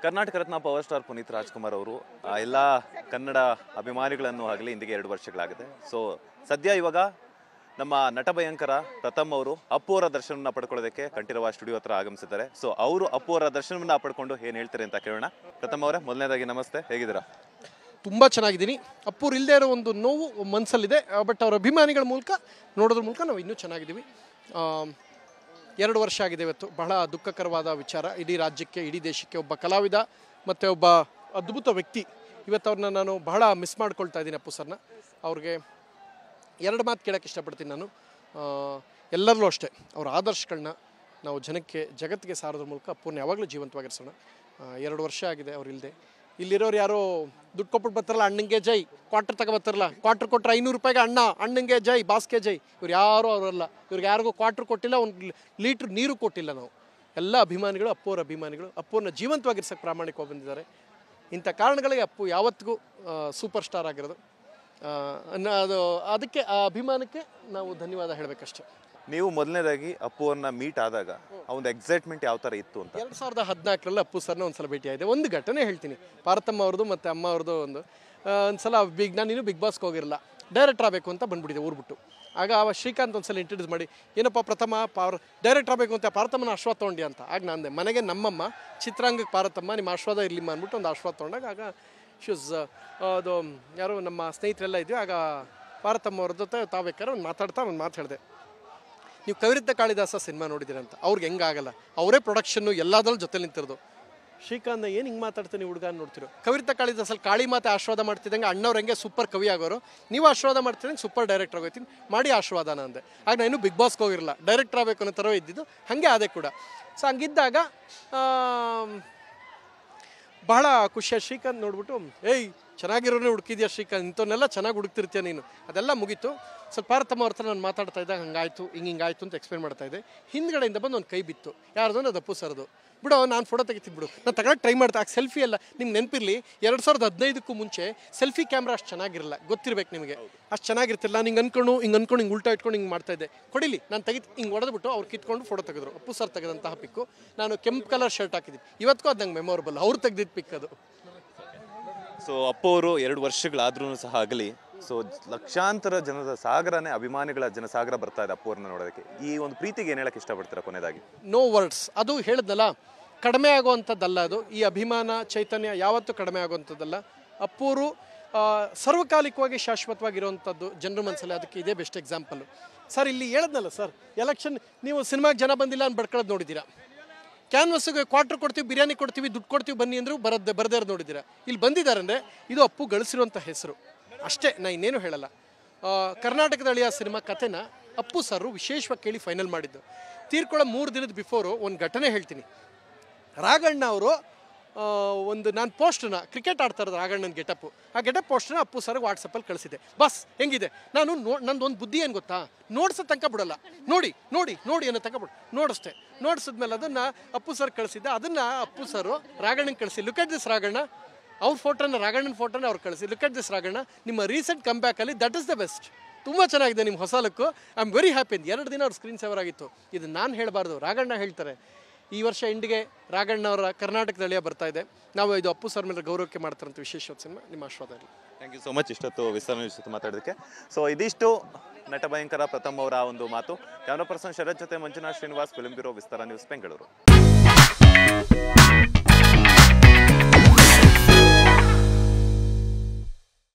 Karnataka Ratna power star Puneeth Rajkumar ಅವರು ಆ, ಎಲ್ಲ ಕನ್ನಡ ಅಭಿಮಾನಿಗಳನ್ನು ಆಗಲಿ ಇಂದಿಗೆ ಎರಡು ವರ್ಷಗಳಾಗಿದೆ ಸೊ ಸದ್ಯ ಇವಾಗ ನಮ್ಮ ನಟ ಭಯಂಕರ ಪ್ರಥಮ್ ಅವರು ಅಪ್ಪು ಅವರ ದರ್ಶನವನ್ನ ಪಡ್ಕೊಳ್ಳೋದಕ್ಕೆ ಕಂಠೀರವ ಸ್ಟುಡಿಯೋ ಹತ್ರ ಆಗಮಿಸಿದ್ದಾರೆ ಸೊ ಅವರು ಅಪ್ಪು ಅವರ ದರ್ಶನವನ್ನ ಪಡ್ಕೊಂಡು ಏನು ಹೇಳ್ತಾರೆ ಅಂತ ಕೇಳೋಣ ಪ್ರಥಮ್ ಅವರೇ ಮೊದಲನೇದಾಗಿ ನಮಸ್ತೆ ಹೇಗಿದ್ದೀರಾ ತುಂಬ ಚೆನ್ನಾಗಿದ್ದೀನಿ ಅಪ್ಪೂರು ಇಲ್ಲದೆ ಇರೋ ಒಂದು ನೋವು ಮನಸ್ಸಲ್ಲಿದೆ ಬಟ್ ಅವರ ಅಭಿಮಾನಿಗಳ ಮೂಲಕ ನೋಡೋದ್ರ ಮೂಲಕ ನಾವು ಇನ್ನೂ ಚೆನ್ನಾಗಿದ್ದೀವಿ ಆಮ್, ಎರಡು ವರ್ಷ ಆಗಿದೆ ಇವತ್ತು ಬಹಳ ದುಃಖಕರವಾದ ವಿಚಾರ ಇಡೀ ರಾಜ್ಯಕ್ಕೆ ಇಡೀ ದೇಶಕ್ಕೆ ಒಬ್ಬ ಕಲಾವಿದ ಮತ್ತು ಒಬ್ಬ ಅದ್ಭುತ ವ್ಯಕ್ತಿ ಇವತ್ತು ಅವ್ರನ್ನ ನಾನು ಬಹಳ ಮಿಸ್ ಮಾಡ್ಕೊಳ್ತಾ ಇದ್ದೀನಿ ಅಪ್ಪು ಸರ್ನ ಅವ್ರಿಗೆ ಎರಡು ಮಾತು ಕೇಳೋಕ್ಕೆ ಇಷ್ಟಪಡ್ತೀನಿ ನಾನು ಆ, ಎಲ್ಲರಲ್ಲೂ ಅಷ್ಟೇ ಅವ್ರ ಆದರ್ಶಗಳನ್ನ ನಾವು ಜನಕ್ಕೆ ಜಗತ್ತಿಗೆ ಸಾರೋದ್ರ ಮೂಲಕ ಅಪ್ಪೂರ್ನ ಯಾವಾಗಲೂ ಜೀವಂತವಾಗಿರಿಸೋಣ ಆ, ಎರಡು ವರ್ಷ ಆಗಿದೆ ಅವ್ರು ಇಲ್ಲದೆ ಇಲ್ಲಿರೋರು ಯಾರೋ ದುಡ್ಡು ಕೊಟ್ಬಿಟ್ಟು ಬರ್ತಾರಲ್ಲ ಅಣ್ಣಂಗೆ ಜೈ ಕ್ವಾರ್ಟರ್ ತಗೋ ಬರ್ತಾರಲ್ಲ ಕ್ವಾರ್ಟರ್ ಕೊಟ್ಟರೆ ಐನೂರು ರೂಪಾಯಿಗೆ ಅಣ್ಣ ಅಣ್ಣಂಗೆ ಜೈ ಬಾಸ್ಗೆ ಜೈ ಇವ್ರು ಯಾರೂ ಅವರಲ್ಲ ಇವ್ರಿಗೆ ಯಾರಿಗೂ ಕ್ವಾರ್ಟರ್ ಕೊಟ್ಟಿಲ್ಲ ಒಂದು ಲೀಟ್ರ್ ನೀರು ಕೊಟ್ಟಿಲ್ಲ ನಾವು ಎಲ್ಲ ಅಭಿಮಾನಿಗಳು ಅಪ್ಪೋರ ಅಭಿಮಾನಿಗಳು ಅಪ್ಪೋರ್ನ ಜೀವಂತವಾಗಿರ್ಸಕ್ಕೆ ಪ್ರಾಮಾಣಿಕವಾಗಿ ಬಂದಿದ್ದಾರೆ ಇಂಥ ಕಾರಣಗಳಿಗೆ ಅಪ್ಪು ಯಾವತ್ತಿಗೂ ಸೂಪರ್ ಸ್ಟಾರ್ ಆಗಿರೋದು ಆ, ಅನ್ನ- ಅದು ಅದಕ್ಕೆ ಆ ಅಭಿಮಾನಕ್ಕೆ ನಾವು ಧನ್ಯವಾದ ಹೇಳಬೇಕಷ್ಟೆ ನೀವು ಮೊದಲನೇದಾಗಿ ಅಪ್ಪು ಅವ್ರನ್ನ ಮೀಟ್ ಆದಾಗ ಆ ಒಂದು ಎಕ್ಸೈಟ್ಮೆಂಟ್ ಯಾವ ಥರ ಇತ್ತು ಅಂತ ಎರಡು ಸಾವಿರದ ಹದಿನಾಲ್ಕರಲ್ಲಿ ಅಪ್ಪು ಸರ್ನ ಒಂದ್ಸಲ ಭೇಟಿ ಆಗಿದೆ ಒಂದು ಘಟನೆ ಹೇಳ್ತೀನಿ ಪಾರತಮ್ಮ ಅವ್ರದ್ದು ಮತ್ತು ಅಮ್ಮ ಅವ್ರದ್ದು ಒಂದು ಆ, ಒಂದ್ಸಲ ಬಿಗ್ ನಾನು ಇನ್ನೂ ಬಿಗ್ ಬಾಸ್ಗೆ ಹೋಗಿರಲ್ಲ ಡೈರೆಕ್ಟರ್ ಆಗಬೇಕು ಅಂತ ಬಂದ್ಬಿಟ್ಟಿದೆ ಊರು ಬಿಟ್ಟು ಆಗ ಅವ ಶ್ರೀಕಾಂತ್ ಒಂದ್ಸಲ ಇಂಟ್ರಡ್ಯೂಸ್ ಮಾಡಿ ಏನಪ್ಪ ಪ್ರಥಮ ಪಾರ್ ಡೈರೆಕ್ಟರ್ ಆಗಬೇಕು ಅಂತ ಪಾರತಮ್ಮನ ಆಶ್ವಾದ ತೊಗೊಂಡಿ ಅಂತ ಆಗ ನಾನು ಅಂದೆ ಮನೆಗೆ ನಮ್ಮಮ್ಮ ಚಿತ್ರಾಂಗಕ್ಕೆ ಪಾರತಮ್ಮ ನಿಮ್ಮ ಆಶ್ವಾದ ಇರಲಿಮ್ಮ ಅಂದ್ಬಿಟ್ಟು ಒಂದು ಆಶ್ವಾದ ತೊಗೊಂಡಾಗ ಆಗ ಶೂಸ್ ಅದು ಯಾರೋ ನಮ್ಮ ಸ್ನೇಹಿತರೆಲ್ಲ ಇದ್ವಿ ಆಗ ಪಾರತಮ್ಮ ಅವ್ರ ಜೊತೆ ತಾವು ಬೇಕಾದ್ರೆ ಒಂದು ಮಾತಾಡ್ತಾ ಒಂದು ಮಾತು ಹೇಳಿದೆ ನೀವು ಕವಿರಿದ್ದ ಕಾಳಿದಾಸ ಸಿನಿಮಾ ನೋಡಿದ್ದೀರಂತ ಅವ್ರಿಗೆ ಹೆಂಗಾಗಲ್ಲ ಅವರೇ ಪ್ರೊಡಕ್ಷನ್ನು ಎಲ್ಲದರಲ್ಲೂ ಜೊತೆ ನಿಂತಿರೋದು ಶ್ರೀಕಾಂತ್ ಏನು ಹಿಂಗೆ ಮಾತಾಡ್ತಾನೆ ಹುಡುಗ ನೋಡ್ತಿರೋ ಕವಿರಿದ್ದ ಕಾಳಿದಾಸಲ್ಲಿ ಕಾಳಿ ಮಾತೆ ಆಶ್ವಾದ ಮಾಡ್ತಿದ್ದಂಗೆ ಅಣ್ಣವ್ರು ಹೆಂಗೆ ಸೂಪರ್ ಕವಿ ಆಗೋರು ನೀವು ಆಶ್ವಾದ ಮಾಡ್ತಿದ್ದಂಗೆ ಸೂಪರ್ ಡೈರೆಕ್ಟರ್ ಆಗೋಯ್ತೀನಿ ಮಾಡಿ ಆಶ್ವಾದನ ಅಂದೆ ಆಗ ನಾನು ಬಿಗ್ ಬಾಸ್ಗೆ ಹೋಗಿರಲ್ಲ ಡೈರೆಕ್ಟರ್ ಆಗಬೇಕು ಅನ್ನೋ ಥರ ಇದ್ದಿದ್ದು ಹಾಗೆ ಅದೇ ಕೂಡ ಸೊ ಹಂಗಿದ್ದಾಗ ಆಮ್, ಬಹಳ ಖುಷಿಯ ಶ್ರೀಕಾಂತ್ ನೋಡ್ಬಿಟ್ಟು ಏಯ್ ಚೆನ್ನಾಗಿರೋನೇ ಹುಡುಕಿದ್ಯಾ ಶ್ರೀಕಾಂತ್ ಇಂಥವನ್ನೆಲ್ಲ ಚೆನ್ನಾಗಿ ಹುಡುಕ್ತಿರ್ತೀಯ ನೀನು ಅದೆಲ್ಲ ಮುಗೀತು ಸ್ವಲ್ಪ ಪಾರತಮ್ಮ ಅವ್ರ ಹತ್ರ ನಾನು ಮಾತಾಡ್ತಾ ಇದ್ದಾಗ ಹಂಗಾಯ್ತು ಹಿಂಗೆ ಹಿಂಗಾಯ್ತು ಅಂತ ಎಕ್ಸ್ಪ್ಲೇನ್ ಮಾಡ್ತಾ ಇದ್ದೆ ಹಿಂದ್ಗಡೆಯಿಂದ ಬಂದು ಒಂದು ಕೈ ಬಿತ್ತು ಯಾರ್ದು ಅದು ಅಪ್ಪು ಸರ್ದು ಬಿಡು ನಾನು ಫೋಟೋ ತೆಗಿತೀನಿ ಬಿಡು ನಾನು ತಗೊಳಕ್ಕೆ ಟ್ರೈ ಮಾಡ್ತಾ ಆಗ ಸೆಲ್ಫಿ ಎಲ್ಲ ನಿಮ್ಗೆ ನೆನಪಿರಲಿ ಎರಡು ಸಾವಿರದ ಹದಿನೈದಕ್ಕೂ ಮುಂಚೆ ಸೆಲ್ಫಿ ಕ್ಯಾಮ್ರಾ ಅಷ್ಟು ಚೆನ್ನಾಗಿರಲ್ಲ ಗೊತ್ತಿರ್ಬೇಕು ನಿಮಗೆ ಅಷ್ಟು ಚೆನ್ನಾಗಿರ್ತಿಲ್ಲ ನಾನು ಹಿಂಗೆ ಅನ್ಕೊಂಡು ಹಿಂಗೆ ಅನ್ಕೊಂಡು ಹಿಂಗೆ ಉಲ್ಟಾ ಇಟ್ಕೊಂಡು ಹಿಂಗೆ ಮಾಡ್ತಾ ಇದ್ದೆ ಕೊಡಿಲಿ ನಾನು ತೆಗಿತು ಹಿಂಗೆ ಹೊಡೆದ್ಬಿಟ್ಟು ಅವ್ರು ಕಿತ್ಕೊಂಡು ಫೋಟೋ ತೆಗೆದ್ರು ಅಪ್ಪು ಸರ್ ತೆಗೆದಂತಹ ಪಿಕ್ಕು ನಾನು ಕೆಂಪು ಕಲರ್ ಶರ್ಟ್ ಹಾಕಿದ್ದೀನಿ ಇವತ್ತಿಗೂ ಅದು ನಂಗೆ ಮೆಮೊರಬಲ್ ಅವ್ರು ತೆಗೆದಿದ್ದು ಪಿಕ್ ಅದು ಸೊ ಅಪ್ಪು ಅವರು ಎರಡು ವರ್ಷಗಳಾದ್ರೂ ಸಹ ಆಗಲಿ ಸೊ ಲಕ್ಷಾಂತರ ಜನದ ಸಾಗರನೇ ಅಭಿಮಾನಿಗಳ ಜನಸಾಗರ ಬರ್ತಾ ಇದೆ ಅಪ್ಪು ಅವ್ರನ್ನ ನೋಡೋದಕ್ಕೆ ಈ ಒಂದು ಪ್ರೀತಿಗೆ ಏನು ಹೇಳಕ್ಕೆ ಇಷ್ಟಪಡ್ತೀರಾ ಕೊನೆಯದಾಗಿ ನೋ ವರ್ಡ್ಸ್ ಅದು ಹೇಳಿದ್ನಲ್ಲ ಕಡಿಮೆ ಆಗುವಂಥದ್ದಲ್ಲ ಅದು ಈ ಅಭಿಮಾನ ಚೈತನ್ಯ ಯಾವತ್ತೂ ಕಡಿಮೆ ಆಗುವಂಥದ್ದಲ್ಲ ಅಪ್ಪೂರು ಆ, ಸರ್ವಕಾಲಿಕವಾಗಿ ಶಾಶ್ವತವಾಗಿರುವಂಥದ್ದು ಜನರ ಮನಸ್ಸಲ್ಲಿ ಅದಕ್ಕೆ ಇದೇ ಬೆಸ್ಟ್ ಎಕ್ಸಾಂಪಲ್ಲು ಸರ್ ಇಲ್ಲಿ ಹೇಳಿದ್ನಲ್ಲ ಸರ್ ಎಲೆಕ್ಷನ್ ನೀವು ಸಿನಿಮಾಗೆ ಜನ ಬಂದಿಲ್ಲ ಅಂತ ಬಡ್ಕೊಳ್ಳೋದು ನೋಡಿದ್ದೀರಾ ಕ್ಯಾನ್ವಸ್ಗೆ ಕ್ವಾರ್ಟರ್ ಕೊಡ್ತೀವಿ ಬಿರಿಯಾನಿ ಕೊಡ್ತೀವಿ ದುಡ್ಡು ಕೊಡ್ತೀವಿ ಬನ್ನಿ ಅಂದರೂ ಬರದ್ ಬರದೇ ಇರೋದು ನೋಡಿದ್ದೀರಾ ಇಲ್ಲಿ ಬಂದಿದ್ದಾರೆ ಅಂದರೆ ಇದು ಅಪ್ಪು ಗಳಿಸಿರುವಂಥ ಹೆಸರು ಅಷ್ಟೇ ನಾ ಇನ್ನೇನು ಹೇಳಲ್ಲ ಆ, ಕರ್ನಾಟಕದ ಅಳಿಯ ಸಿನಿಮಾ ಕಥೆನ ಅಪ್ಪು ಸರು ವಿಶೇಷವಾಗಿ ಕೇಳಿ ಫೈನಲ್ ಮಾಡಿದ್ದು ತೀರ್ಕೊಳ್ಳೋ ಮೂರು ದಿನದ ಬಿಫೋರು ಒಂದು ಘಟನೆ ಹೇಳ್ತೀನಿ ರಾಘಣ್ಣ ಅವರು ಒಂದು ನಾನು ಪೋಸ್ಟನ್ನ ಕ್ರಿಕೆಟ್ ಆಡ್ತಾ ಇರೋದು ರಾಘಣ್ಣನ ಗೆಟಪ್ಪು ಆ ಗೆಟಪ್ ಪೋಸ್ಟನ್ನ ಅಪ್ಪು ಸರ್ಗೆ ವಾಟ್ಸಪ್ಪಲ್ಲಿ ಕಳಿಸಿದೆ ಬಸ್ ಹೆಂಗಿದೆ ನಾನು ನೋ ನಂದು ಒಂದು ಬುದ್ಧಿ ಏನು ಗೊತ್ತಾ ನೋಡ್ಸೋ ತನಕ ಬಿಡಲ್ಲ ನೋಡಿ ನೋಡಿ ನೋಡಿ ಅನ್ನೋ ತನಕ ಬಿಡು ನೋಡಿಸ್ದೆ ನೋಡಿಸಿದ್ಮೇಲೆ ಅದನ್ನು ಅಪ್ಪು ಸರ್ ಕಳಿಸಿದ್ದೆ ಅದನ್ನು ಅಪ್ಪು ಸರು ರಾಘಣ್ಣನ ಕಳಿಸಿ ಲುಕ್ ಅಟ್ ದಿಸ್ ರಾಘಣ್ಣ ಅವ್ರ ಫೋಟೋನ ರಾಘಣ್ಣನ ಫೋಟೋನ ಅವ್ರು ಕಳಿಸಿ ಲುಕ್ ಅಟ್ ದಿಸ್ ರಾಘಣ್ಣ ನಿಮ್ಮ ರೀಸೆಂಟ್ ಕಮ್ ಬ್ಯಾಕಲ್ಲಿ ದಟ್ ಇಸ್ ದ ಬೆಸ್ಟ್ ತುಂಬ ಚೆನ್ನಾಗಿದೆ ನಿಮ್ಮ ಹೊಸ look I am very happy ಎರಡು ದಿನ ಅವ್ರ ಸ್ಕ್ರೀನ್ ಸೇವರ್ ಆಗಿತ್ತು ಇದು ನಾನು ಹೇಳಬಾರ್ದು ರಾಘಣ್ಣ ಹೇಳ್ತಾರೆ ಈ ವರ್ಷ ಎಂಡಿಗೆ ರಾಘಣ್ಣ ಅವರ ಕರ್ನಾಟಕದ ಅಳಿಯ ಬರ್ತಾ ಇದೆ ನಾವು ಇದು ಅಪ್ಪು ಸರ್ ಮೇಲೆ ಗೌರವಕ್ಕೆ ಮಾಡ್ತಾರಂತ ವಿಶೇಷವಾದ ಸಿನಿಮಾ ನಿಮ್ಮ ಆಶೀರ್ವಾದ ಇರಲಿ ಥ್ಯಾಂಕ್ ಯು ಸೊ ಮಚ್ ಇಷ್ಟೊತ್ತು ವಿಸ್ತರಣೆ ಜೊತೆ ಮಾತಾಡೋದಕ್ಕೆ ಸೊ ಇದಿಷ್ಟು ನಟ ಭಯಂಕರ ಪ್ರಥಮ್ ಅವರ ಒಂದು ಮಾತು ಕ್ಯಾಮ್ರಾ ಪರ್ಸನ್ ಶರತ್ ಜೊತೆ Manjunath Srinivas film bureau Vistara news Bengaluru